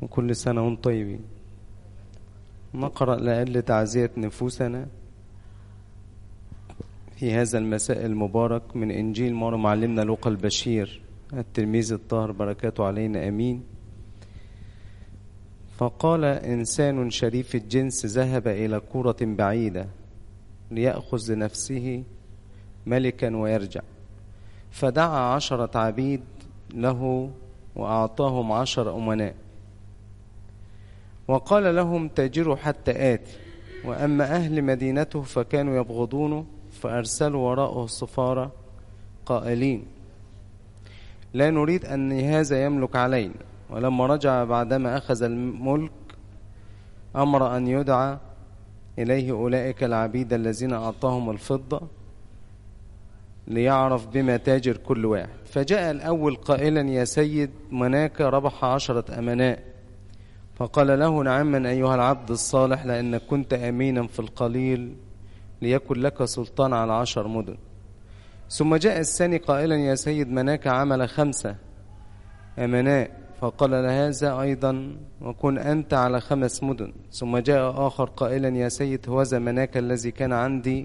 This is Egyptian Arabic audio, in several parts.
وكل سنة وانتم طيبين نقرأ لأجل تعزية نفوسنا في هذا المساء المبارك من إنجيل مر معلمنا لوقا البشير التلميذ الطاهر بركاته علينا أمين فقال إنسان شريف الجنس ذهب إلى كورة بعيدة ليأخذ لنفسه ملكا ويرجع فدعا عشرة عبيد له وأعطاهم عشر أمناء وقال لهم تاجروا حتى آتي وأما أهل مدينته فكانوا يبغضونه فأرسلوا وراءه السفارة قائلين لا نريد أن هذا يملك علينا ولما رجع بعدما أخذ الملك أمر أن يدعى إليه أولئك العبيد الذين أعطاهم الفضة ليعرف بما تاجر كل واحد فجاء الأول قائلا يا سيد مناك ربح عشرة أمناء فقال له نعما أيها العبد الصالح لأنك كنت أمينا في القليل ليكن لك سلطان على عشر مدن ثم جاء الثاني قائلا يا سيد مناك عمل خمسة أمناء فقال لهذا أيضا وكن أنت على خمس مدن ثم جاء آخر قائلا يا سيد هوذا مناك الذي كان عندي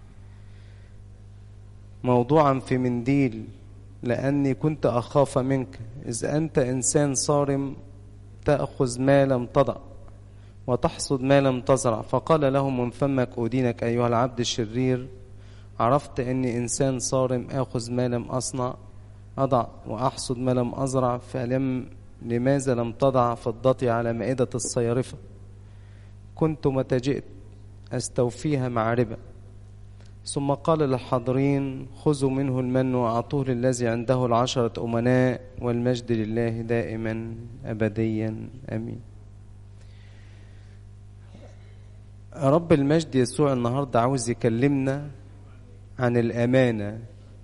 موضوعا في منديل لأني كنت أخاف منك إذ أنت إنسان صارم تأخذ ما لم تضع وتحصد ما لم تزرع فقال له من فمك أدينك أيها العبد الشرير عرفت أني إنسان صارم آخذ ما لم أصنع أضع وأحصد ما لم أزرع فلم لماذا لم تضع فضتي على مائدة الصيارفة كنت متى جئت أستوفيها مع ربا ثم قال للحاضرين خذوا منه المن وأعطوه للذي عنده العشرة أمناء والمجد لله دائما أبديا أمين رب المجد يسوع النهاردة عاوز يكلمنا عن الأمانة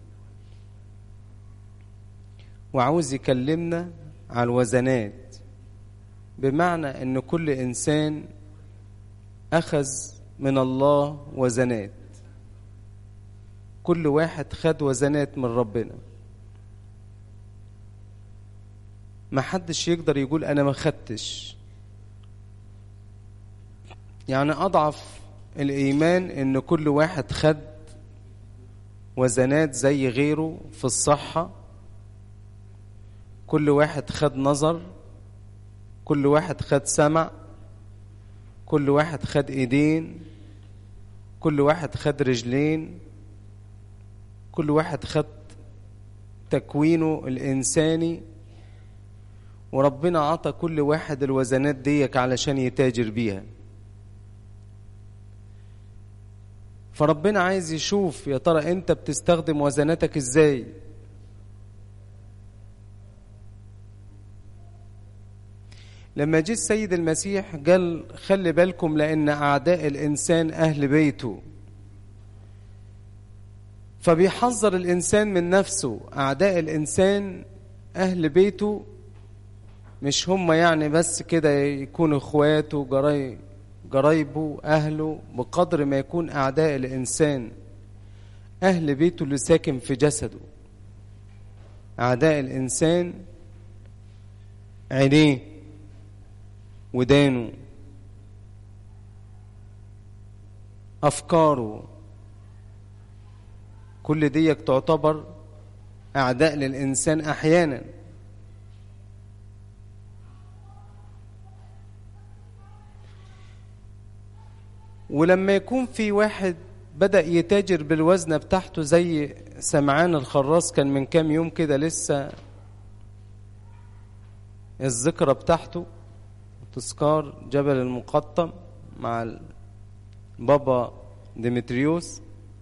وعاوز يكلمنا عن الوزنات بمعنى أن كل إنسان أخذ من الله وزنات كل واحد خد وزنات من ربنا ما حدش يقدر يقول انا ما خدتش يعني اضعف الايمان ان كل واحد خد وزنات زي غيره في الصحة كل واحد خد نظر كل واحد خد سمع كل واحد خد ايدين كل واحد خد رجلين كل واحد خد تكوينه الإنساني وربنا عطى كل واحد الوزنات ديك علشان يتاجر بيها فربنا عايز يشوف يا ترى انت بتستخدم وزناتك ازاي لما جه السيد المسيح قال خلي بالكم لان اعداء الانسان اهل بيته فبيحذر الإنسان من نفسه أعداء الإنسان أهل بيته مش هم يعني بس كده يكونوا إخواته جراي جرايبه أهله بقدر ما يكون أعداء الإنسان أهل بيته اللي ساكن في جسده أعداء الإنسان عينيه ودانه أفكاره كل ديك تعتبر أعداء للإنسان أحيانا ولما يكون في واحد بدأ يتاجر بالوزنة بتاعته زي سمعان الخراس كان من كام يوم كده لسه الذكرى بتاعته تذكار جبل المقطم مع بابا ديمتريوس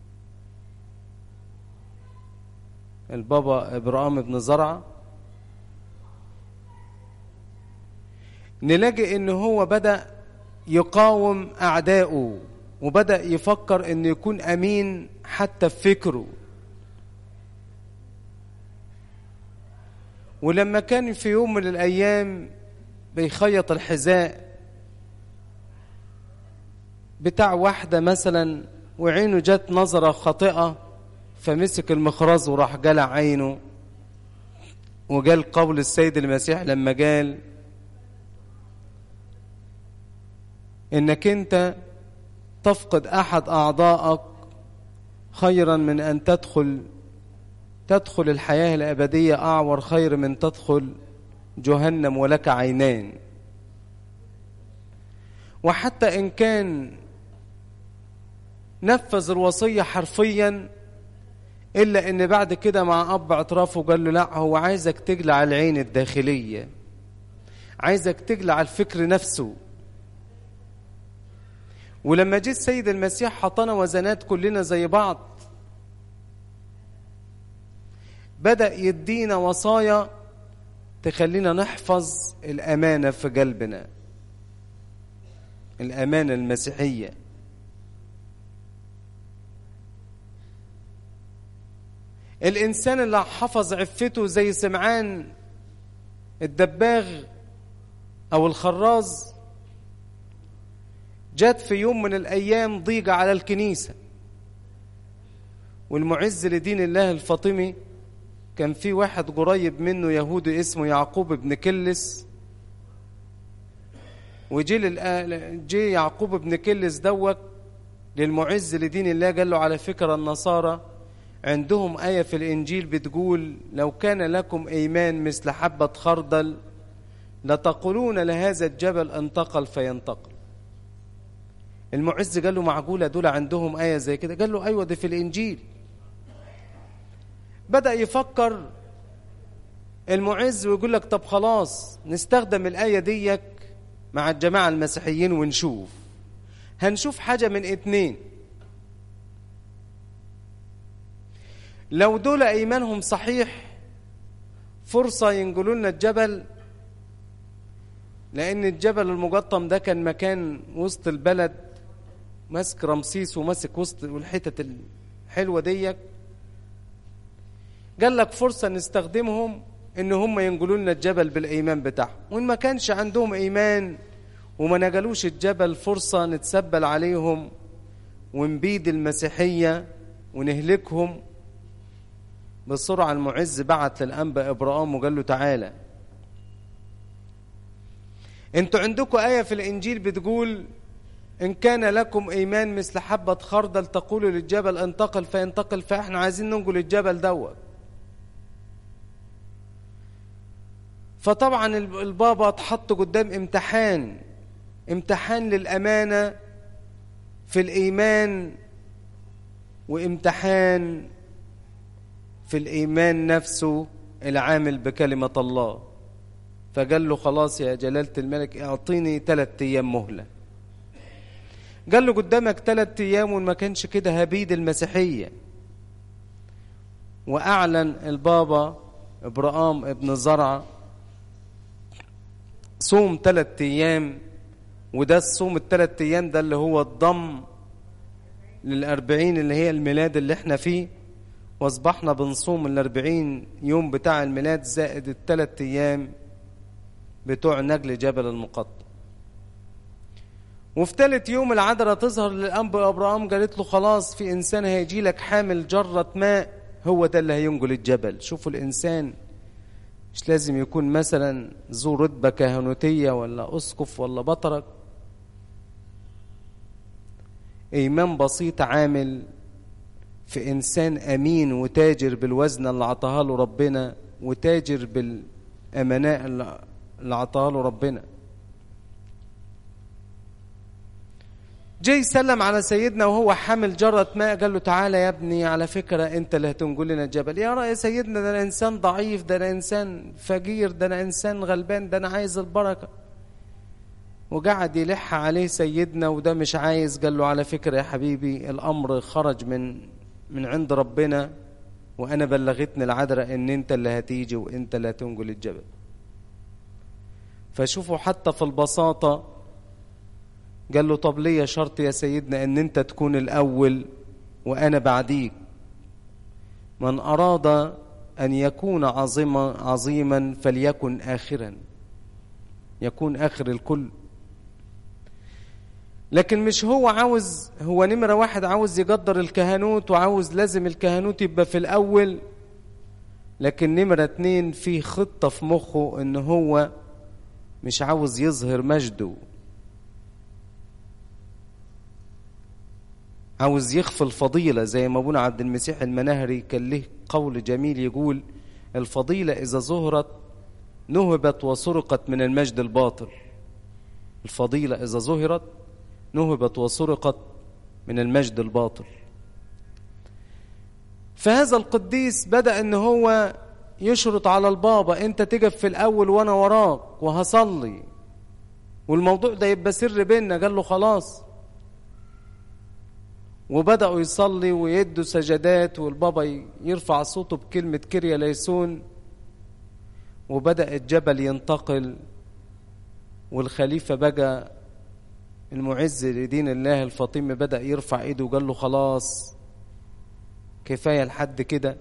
البابا ابراهيم بن زرعه نلاقي ان هو بدا يقاوم اعدائه وبدا يفكر انه يكون امين حتى في فكره ولما كان في يوم من الايام بيخيط الحذاء بتاع واحده مثلا وعينه جت نظره خاطئه فمسك المخرز وراح جلع عينه وقال قول السيد المسيح لما قال انك انت تفقد احد اعضائك خيرا من ان تدخل تدخل الحياه الابديه اعور خير من تدخل جهنم ولك عينان وحتى ان كان نفذ الوصيه حرفيا الا ان بعد كده مع اب اعترافه قال له لا هو عايزك تجلع العين الداخليه عايزك تجلع الفكر نفسه ولما جه السيد المسيح حطنا وزنات كلنا زي بعض بدأ يدينا وصايا تخلينا نحفظ الأمانة في قلبنا الأمانة المسيحية الإنسان اللي حفظ عفته زي سمعان الدباغ أو الخراز جت في يوم من الأيام ضيقة على الكنيسة والمعز لدين الله الفاطمي كان في واحد قريب منه يهودي اسمه يعقوب بن كلس وجي جي يعقوب بن كلس دوت للمعز لدين الله قال له على فكرة النصارى عندهم آية في الإنجيل بتقول لو كان لكم إيمان مثل حبة خردل لتقولون لهذا الجبل انتقل فينتقل المعز قال له معقولة دول عندهم آية زي كده قال له أيوة دي في الإنجيل بدأ يفكر المعز ويقول لك طب خلاص نستخدم الآية ديك مع الجماعة المسيحيين ونشوف هنشوف حاجة من اتنين لو دول إيمانهم صحيح فرصة ينقلوا لنا الجبل لأن الجبل المقطم ده كان مكان وسط البلد ماسك رمسيس وماسك وسط الحتت الحلوة ديك قال لك فرصة نستخدمهم ان هم ينقلوا لنا الجبل بالايمان بتاعهم وان ما كانش عندهم ايمان وما نقلوش الجبل فرصة نتسبل عليهم ونبيد المسيحية ونهلكهم بسرعة المعز بعت للأنبا إبراهيم وقال له تعالى انتوا عندكم آية في الإنجيل بتقول إن كان لكم إيمان مثل حبة خردل تقولوا للجبل انتقل فينتقل فإحنا عايزين ننقل الجبل دوت فطبعا البابا اتحط قدام امتحان امتحان للأمانة في الإيمان وامتحان في الإيمان نفسه العامل بكلمة الله فقال له خلاص يا جلالة الملك اعطيني ثلاثة أيام مهلة قال له قدامك ثلاثة أيام وما كانش كده هبيد المسيحية وأعلن البابا إبراهام ابن زرعة صوم ثلاثة أيام وده الصوم الثلاث أيام ده اللي هو الضم للأربعين اللي هي الميلاد اللي احنا فيه واصبحنا بنصوم الأربعين يوم بتاع الميلاد زائد الثلاث أيام بتوع نجل جبل المقطم وفي ثالث يوم العذراء تظهر للأنبا أبراهام قالت له خلاص في إنسان هيجي لك حامل جرة ماء هو ده اللي هينقل الجبل شوفوا الإنسان مش لازم يكون مثلا ذو رتبة كهنوتية ولا أسقف ولا بطرك إيمان بسيط عامل في إنسان أمين وتاجر بالوزن اللي عطاها له ربنا وتاجر بالأمناء اللي عطاها له ربنا جاي يسلم على سيدنا وهو حامل جرة ماء قال له تعالى يا ابني على فكرة انت اللي هتنقل لنا الجبل يا رأي سيدنا ده انا انسان ضعيف ده انا انسان فقير ده انا انسان غلبان ده انا عايز البركة وقعد يلح عليه سيدنا وده مش عايز قال له على فكرة يا حبيبي الامر خرج من من عند ربنا وانا بلغتني العذراء ان انت اللي هتيجي وانت اللي هتنقل الجبل فشوفوا حتى في البساطه قال له طب ليه شرط يا سيدنا ان انت تكون الاول وانا بعديك من اراد ان يكون عظيما عظيما فليكن اخرا يكون اخر الكل لكن مش هو عاوز هو نمرة واحد عاوز يقدر الكهنوت وعاوز لازم الكهنوت يبقى في الأول لكن نمرة اتنين في خطة في مخه إن هو مش عاوز يظهر مجده عاوز يخفي الفضيلة زي ما ابونا عبد المسيح المناهري كان له قول جميل يقول الفضيلة إذا ظهرت نهبت وسرقت من المجد الباطل الفضيلة إذا ظهرت نهبت وسرقت من المجد الباطل فهذا القديس بدأ ان هو يشرط على البابا انت تقف في الاول وانا وراك وهصلي والموضوع ده يبقى سر بيننا قال له خلاص وبدأوا يصلي ويدوا سجدات والبابا يرفع صوته بكلمة كريا ليسون وبدأ الجبل ينتقل والخليفة بقى المعز لدين الله الفاطمي بدأ يرفع ايده وقال له خلاص كفاية لحد كده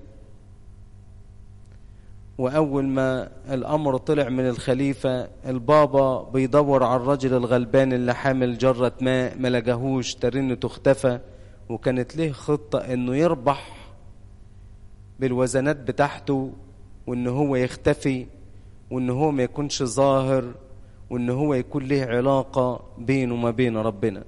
وأول ما الأمر طلع من الخليفة البابا بيدور على الرجل الغلبان اللي حامل جرة ماء ما لقاهوش ترنته اختفى وكانت له خطة انه يربح بالوزنات بتاعته وان هو يختفي وان هو ما يكونش ظاهر وان هو يكون له علاقة بينه وما بين ربنا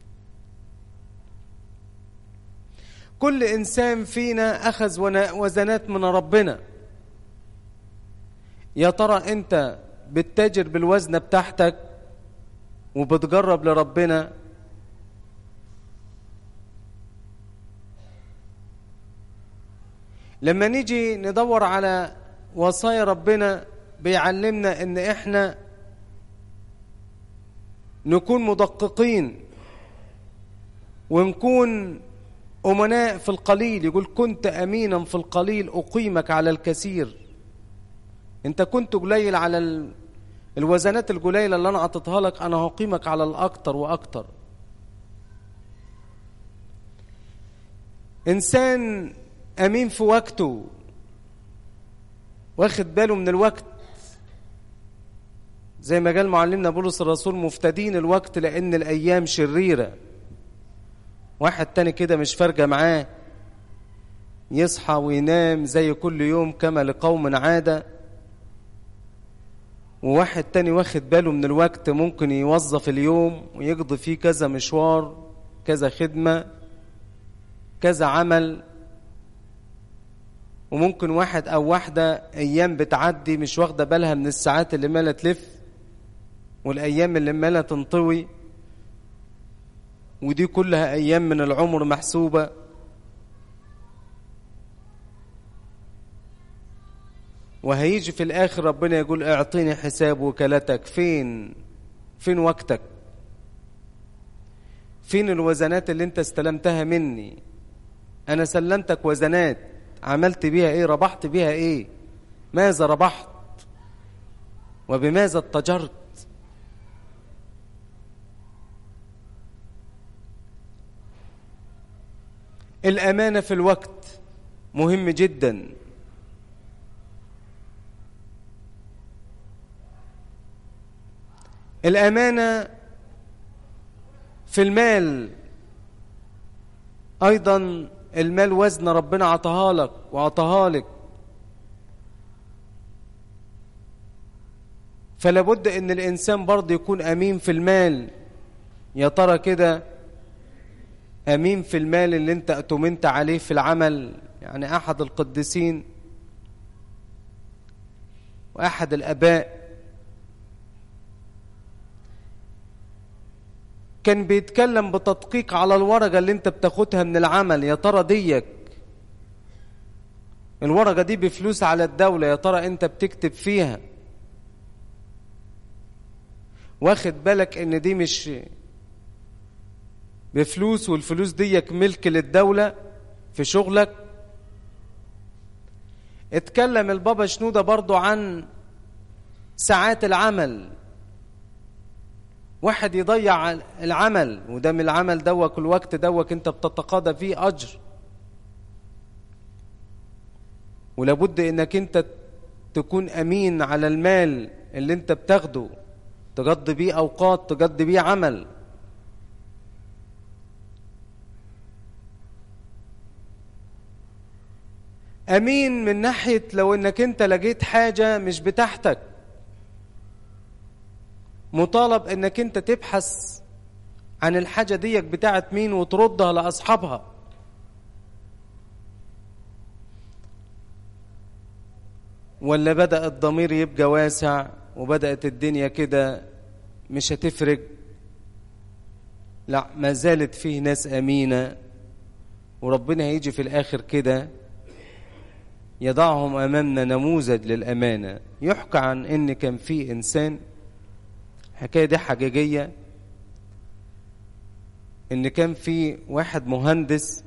كل انسان فينا اخذ وزنات من ربنا يا ترى انت بتتاجر بالوزنة بتاعتك وبتجرب لربنا لما نيجي ندور على وصايا ربنا بيعلمنا ان احنا نكون مدققين ونكون أمناء في القليل يقول كنت أمينا في القليل أقيمك على الكثير أنت كنت قليل على ال... الوزنات القليلة اللي أنا أعطيتها لك أنا هقيمك على الأكتر وأكتر إنسان أمين في وقته واخد باله من الوقت زي ما قال معلمنا بولس الرسول مفتدين الوقت لأن الأيام شريرة واحد تاني كده مش فارقة معاه يصحى وينام زي كل يوم كما لقوم عادة وواحد تاني واخد باله من الوقت ممكن يوظف اليوم ويقضي فيه كذا مشوار كذا خدمة كذا عمل وممكن واحد أو واحدة أيام بتعدي مش واخدة بالها من الساعات اللي مالة تلف والأيام اللي مالة تنطوي ودي كلها أيام من العمر محسوبة وهيجي في الآخر ربنا يقول اعطيني حساب وكالتك فين فين وقتك فين الوزنات اللي انت استلمتها مني انا سلمتك وزنات عملت بيها ايه ربحت بيها ايه ماذا ربحت وبماذا اتجرت الأمانة في الوقت مهم جدا الأمانة في المال أيضا المال وزن ربنا عطاها لك وعطاها لك فلا بد ان الانسان برضه يكون امين في المال يا ترى كده امين في المال اللي انت اؤتمنت عليه في العمل يعني احد القديسين واحد الاباء كان بيتكلم بتدقيق على الورقة اللي انت بتاخدها من العمل يا ترى ديك الورقة دي بفلوس على الدولة يا ترى انت بتكتب فيها واخد بالك ان دي مش بفلوس والفلوس ديك ملك للدولة في شغلك اتكلم البابا شنودة برضو عن ساعات العمل واحد يضيع العمل وده من العمل دوك الوقت دوك انت بتتقاضى فيه اجر ولابد انك انت تكون امين على المال اللي انت بتاخده تقضي بيه اوقات تقضي بيه عمل امين من ناحيه لو انك انت لقيت حاجه مش بتاعتك مطالب انك انت تبحث عن الحاجة ديك بتاعت مين وتردها لأصحابها ولا بدأ الضمير يبقى واسع وبدأت الدنيا كده مش هتفرق لا ما زالت فيه ناس أمينة وربنا هيجي في الآخر كده يضعهم أمامنا نموذج للأمانة يحكى عن إن كان في إنسان الحكاية دي حقيقية إن كان في واحد مهندس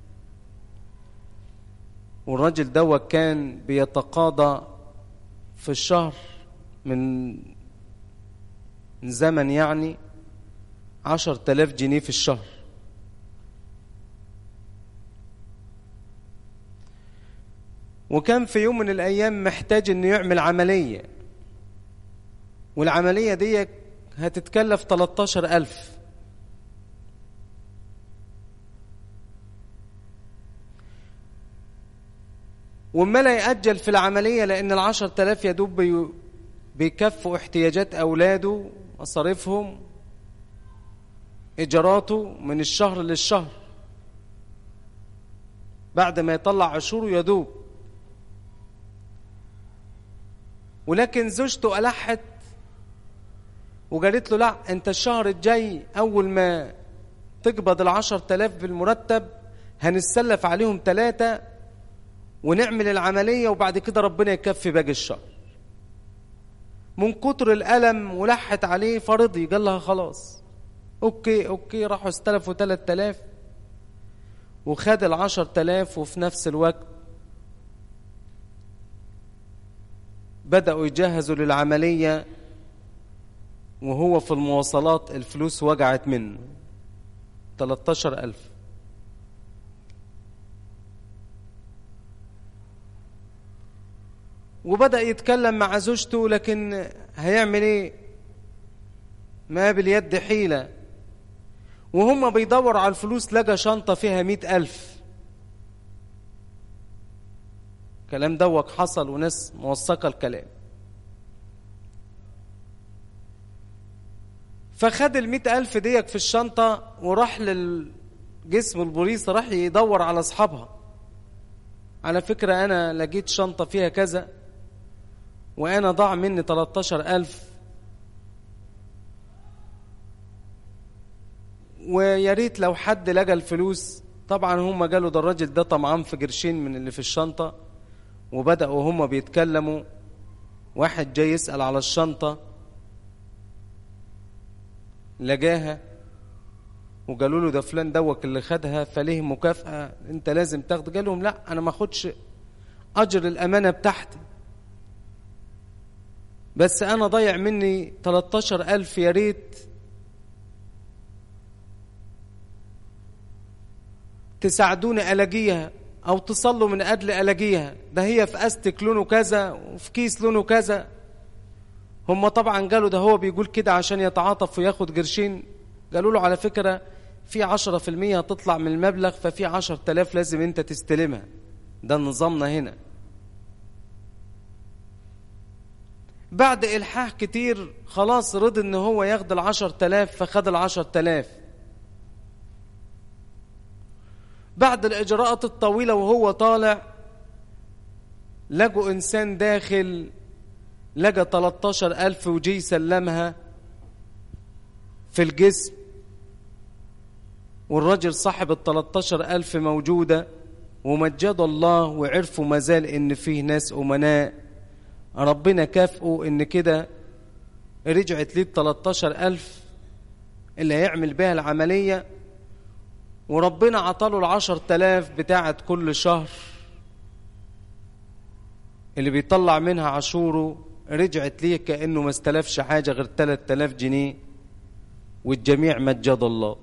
والراجل دوت كان بيتقاضى في الشهر من من زمن يعني عشر تلاف جنيه في الشهر وكان في يوم من الأيام محتاج إنه يعمل عملية والعملية دي هتتكلف 13 ألف وما لا يأجل في العملية لأن العشر تلاف يدوب بي بيكفوا احتياجات أولاده مصاريفهم إيجاراته من الشهر للشهر بعد ما يطلع عشوره يدوب ولكن زوجته ألحت وقالت له لا انت الشهر الجاي أول ما تقبض العشر تلاف بالمرتب هنتسلف عليهم ثلاثة ونعمل العملية وبعد كده ربنا يكفي باقي الشهر من كتر الألم ولحت عليه فرضي قال لها خلاص أوكي أوكي راحوا استلفوا ثلاث تلاف وخد العشر تلاف وفي نفس الوقت بدأوا يجهزوا للعملية وهو في المواصلات الفلوس وجعت منه 13 ألف وبدأ يتكلم مع زوجته لكن هيعمل ايه ما باليد حيلة وهم بيدور على الفلوس لقى شنطة فيها مئة ألف كلام دوك حصل وناس موثقة الكلام فخد المئة ألف ديك في الشنطة وراح للجسم البوليس راح يدور على أصحابها على فكرة أنا لقيت شنطة فيها كذا وأنا ضاع مني 13 ألف ويا ريت لو حد لقى الفلوس طبعا هم قالوا ده الراجل ده طمعان في قرشين من اللي في الشنطة وبدأوا هم بيتكلموا واحد جاي يسأل على الشنطة لقاها وقالوا له ده فلان دوك اللي خدها فليه مكافأة انت لازم تاخد قال لهم لا انا ما اخدش اجر الامانة بتاعتي بس انا ضيع مني 13 الف يا ريت تساعدوني الاقيها او تصلوا من اجل الاقيها ده هي في استك لونه كذا وفي كيس لونه كذا هم طبعا قالوا ده هو بيقول كده عشان يتعاطف وياخد قرشين قالوا له على فكرة في عشرة في المية هتطلع من المبلغ ففي عشر تلاف لازم انت تستلمها ده نظامنا هنا بعد إلحاح كتير خلاص رضي ان هو ياخد العشر تلاف فخد العشر تلاف بعد الإجراءات الطويلة وهو طالع لقوا إنسان داخل لقى 13 ألف وجي سلمها في الجسم والرجل صاحب ال 13 ألف موجودة ومجد الله وعرفوا مازال إن فيه ناس أمناء ربنا كافئوا إن كده رجعت ليه 13 ألف اللي هيعمل بها العملية وربنا عطاله العشر تلاف بتاعت كل شهر اللي بيطلع منها عشوره رجعت ليه كأنه ما استلفش حاجة غير 3000 جنيه والجميع مجد الله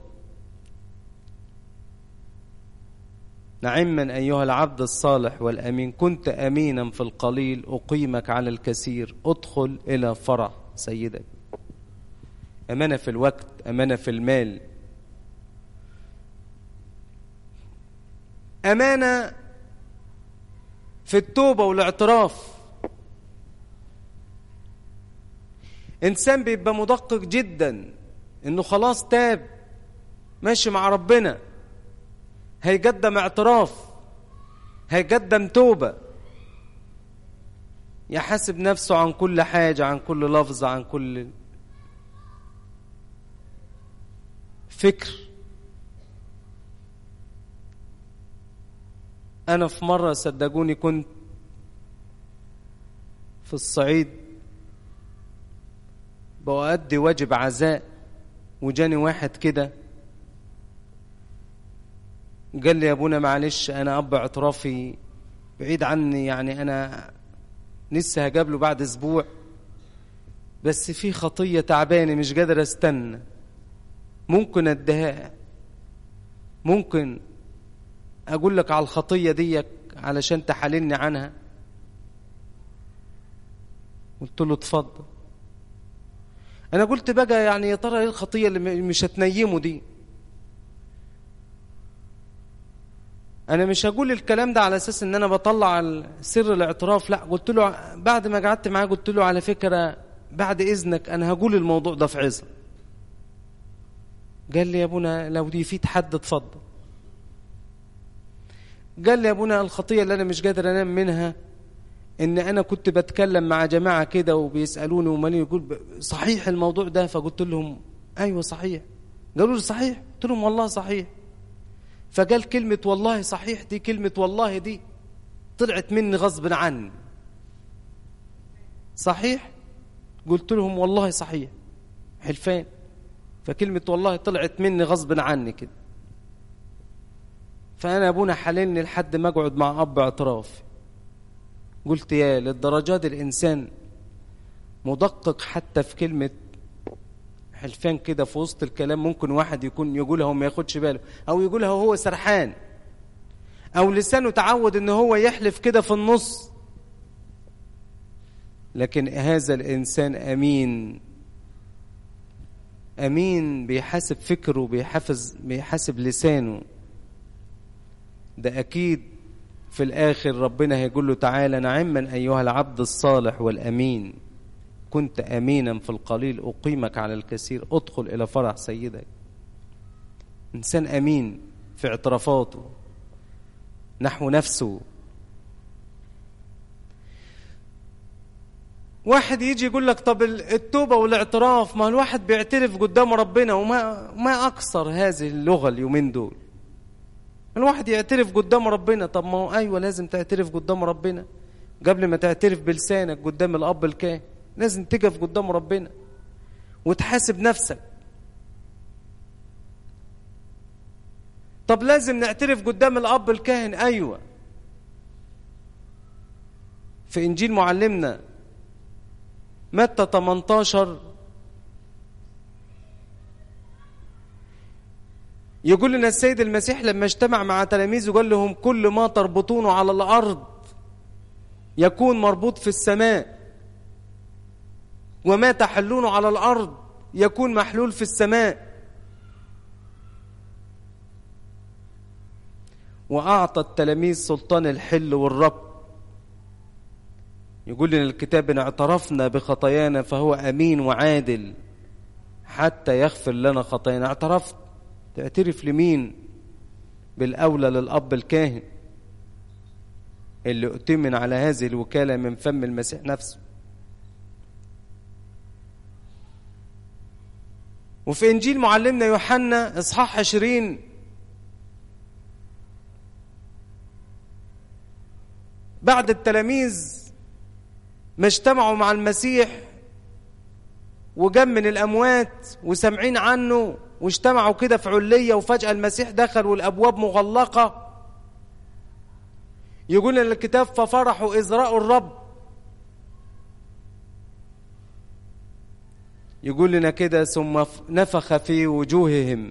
نعما أيها العبد الصالح والأمين كنت أمينا في القليل أقيمك على الكثير ادخل إلى فرح سيدك أمانة في الوقت أمانة في المال أمانة في التوبة والاعتراف إنسان بيبقى مدقق جدا إنه خلاص تاب ماشي مع ربنا هيقدم اعتراف هيقدم توبة يحاسب نفسه عن كل حاجة عن كل لفظ عن كل فكر أنا في مرة صدقوني كنت في الصعيد بأدي واجب عزاء وجاني واحد كده قال لي يا ابونا معلش انا اب اعترافي بعيد عني يعني انا لسه هجابله بعد اسبوع بس في خطيه تعبانه مش قادر استنى ممكن اديها ممكن اقول لك على الخطيه ديك علشان تحللني عنها قلت له اتفضل انا قلت بقى يعني يا ترى ايه الخطيه اللي مش هتنيمه دي انا مش هقول الكلام ده على اساس ان انا بطلع سر الاعتراف لا قلت له بعد ما قعدت معاه قلت له على فكره بعد اذنك انا هقول الموضوع ده في عظه قال لي يا ابونا لو دي في حد اتفضل قال لي يا ابونا الخطيه اللي انا مش قادر انام منها ان انا كنت بتكلم مع جماعه كده وبيسالوني ومالي يقول صحيح الموضوع ده فقلت لهم ايوه صحيح قالوا لي صحيح قلت لهم والله صحيح فقال كلمة والله صحيح دي كلمة والله دي طلعت مني غصب عني صحيح قلت لهم والله صحيح حلفان فكلمة والله طلعت مني غصب عني كده فأنا أبونا حللني لحد ما أقعد مع أب اعتراف قلت يا للدرجات دي الإنسان مدقق حتى في كلمة حلفان كده في وسط الكلام ممكن واحد يكون يقولها وما ياخدش باله او يقولها وهو سرحان او لسانه تعود ان هو يحلف كده في النص لكن هذا الانسان امين امين بيحاسب فكره بيحافظ بيحاسب لسانه ده اكيد في الاخر ربنا هيقول له تعالى نعما ايها العبد الصالح والامين كنت امينا في القليل اقيمك على الكثير ادخل الى فرح سيدك انسان امين في اعترافاته نحو نفسه واحد يجي يقول لك طب التوبة والاعتراف ما الواحد بيعترف قدام ربنا وما ما أكثر هذه اللغة اليومين دول الواحد يعترف قدام ربنا طب ما هو أيوة لازم تعترف قدام ربنا قبل ما تعترف بلسانك قدام الأب الكاهن لازم تقف قدام ربنا وتحاسب نفسك طب لازم نعترف قدام الأب الكاهن أيوة في إنجيل معلمنا متى 18 يقول لنا السيد المسيح لما اجتمع مع تلاميذه قال لهم كل ما تربطونه على الأرض يكون مربوط في السماء وما تحلونه على الأرض يكون محلول في السماء وأعطى التلاميذ سلطان الحل والرب يقول لنا الكتاب إن اعترفنا بخطايانا فهو أمين وعادل حتى يغفر لنا خطايانا اعترفت تعترف لمين بالأولى للأب الكاهن اللي اؤتمن على هذه الوكالة من فم المسيح نفسه وفي إنجيل معلمنا يوحنا إصحاح عشرين بعد التلاميذ ما اجتمعوا مع المسيح وجم من الأموات وسامعين عنه واجتمعوا كده في علية وفجأة المسيح دخل والأبواب مغلقة يقول لنا الكتاب ففرحوا إذ رأوا الرب يقول لنا كده ثم نفخ في وجوههم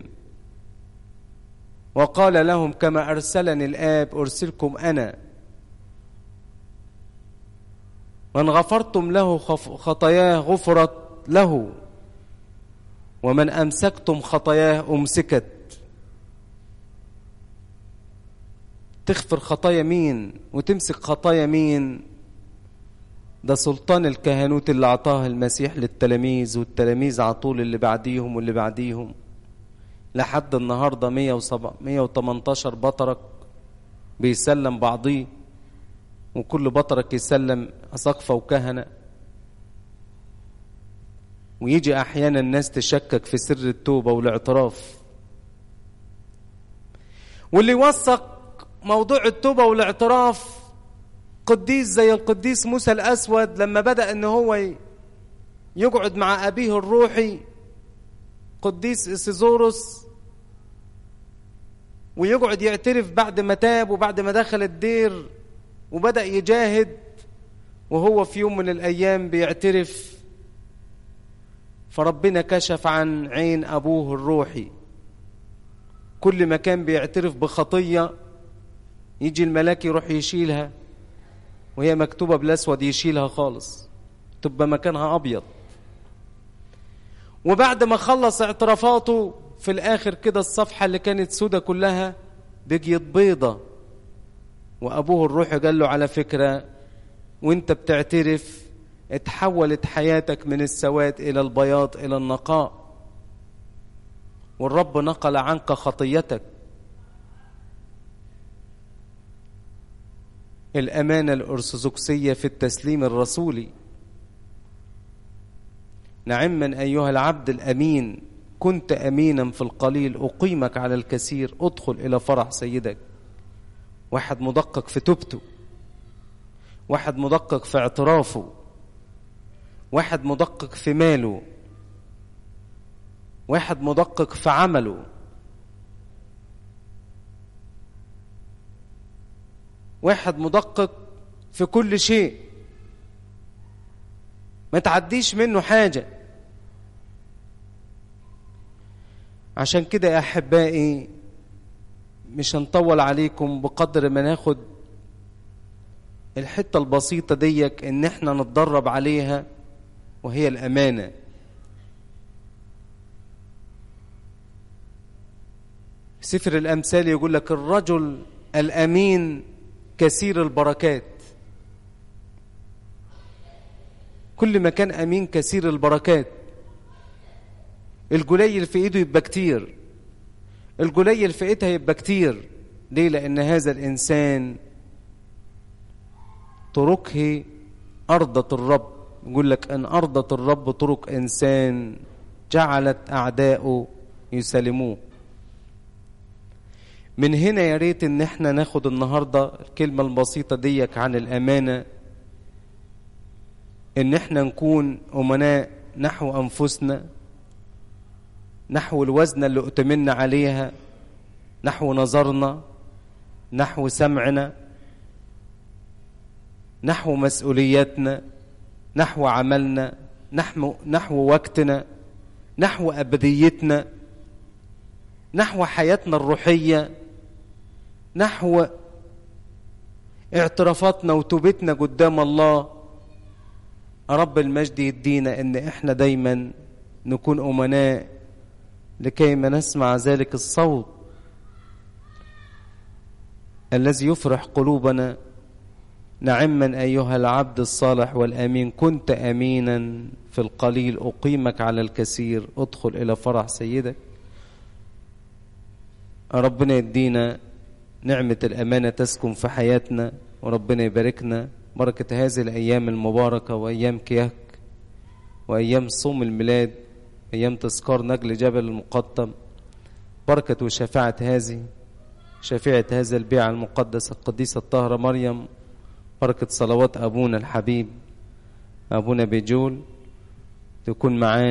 وقال لهم كما أرسلني الآب أرسلكم أنا من غفرتم له خطاياه غفرت له ومن أمسكتم خطاياه أمسكت تغفر خطايا مين وتمسك خطايا مين ده سلطان الكهنوت اللي أعطاه المسيح للتلاميذ والتلاميذ عطول اللي بعديهم واللي بعديهم لحد النهاردة 118 بطرك بيسلم بعضيه وكل بطرك يسلم أساقفة وكهنة ويجي أحيانا الناس تشكك في سر التوبة والاعتراف واللي يوثق موضوع التوبة والاعتراف قديس زي القديس موسى الأسود لما بدأ أن هو يقعد مع أبيه الروحي قديس إسيزوروس ويقعد يعترف بعد ما تاب وبعد ما دخل الدير وبدأ يجاهد وهو في يوم من الأيام بيعترف فربنا كشف عن عين أبوه الروحي كل ما كان بيعترف بخطية يجي الملاك يروح يشيلها وهي مكتوبة بالأسود يشيلها خالص تبقى مكانها أبيض وبعد ما خلص اعترافاته في الآخر كده الصفحة اللي كانت سودة كلها بقيت بيضة وأبوه الروح قال له على فكرة وانت بتعترف اتحولت حياتك من السواد إلى البياض إلى النقاء والرب نقل عنك خطيتك الأمانة الأرثوذكسية في التسليم الرسولي نعما أيها العبد الأمين كنت أمينا في القليل أقيمك على الكثير ادخل إلى فرح سيدك واحد مدقق في توبته واحد مدقق في اعترافه واحد مدقق في ماله واحد مدقق في عمله واحد مدقق في كل شيء ما تعديش منه حاجة عشان كده يا أحبائي مش هنطول عليكم بقدر ما ناخد الحتة البسيطة ديك ان احنا نتدرب عليها وهي الأمانة سفر الأمثال يقول لك الرجل الأمين كثير البركات كل ما كان أمين كثير البركات الجليل في إيده يبقى كتير الجليل في إيدها يبقى كتير ليه لأن هذا الإنسان طرقه أرضة الرب يقول لك أن أرضة الرب طرق إنسان جعلت أعداؤه يسلموه من هنا يا ريت ان احنا ناخد النهارده الكلمه البسيطه ديك عن الامانه ان احنا نكون امناء نحو انفسنا نحو الوزنه اللي اؤتمنا عليها نحو نظرنا نحو سمعنا نحو مسؤولياتنا نحو عملنا نحو نحو وقتنا نحو ابديتنا نحو حياتنا الروحيه نحو اعترافاتنا وتوبتنا قدام الله رب المجد يدينا ان احنا دايما نكون امناء لكي ما نسمع ذلك الصوت الذي يفرح قلوبنا نعما ايها العبد الصالح والامين كنت امينا في القليل اقيمك على الكثير ادخل الى فرح سيدك ربنا يدينا نعمة الأمانة تسكن في حياتنا وربنا يباركنا بركة هذه الأيام المباركة وأيام كياك وأيام صوم الميلاد أيام تذكار نجل جبل المقطم بركة وشفاعة هذه شفيعة هذا البيع المقدس القديسة الطاهرة مريم بركة صلوات أبونا الحبيب أبونا بيجول تكون معانا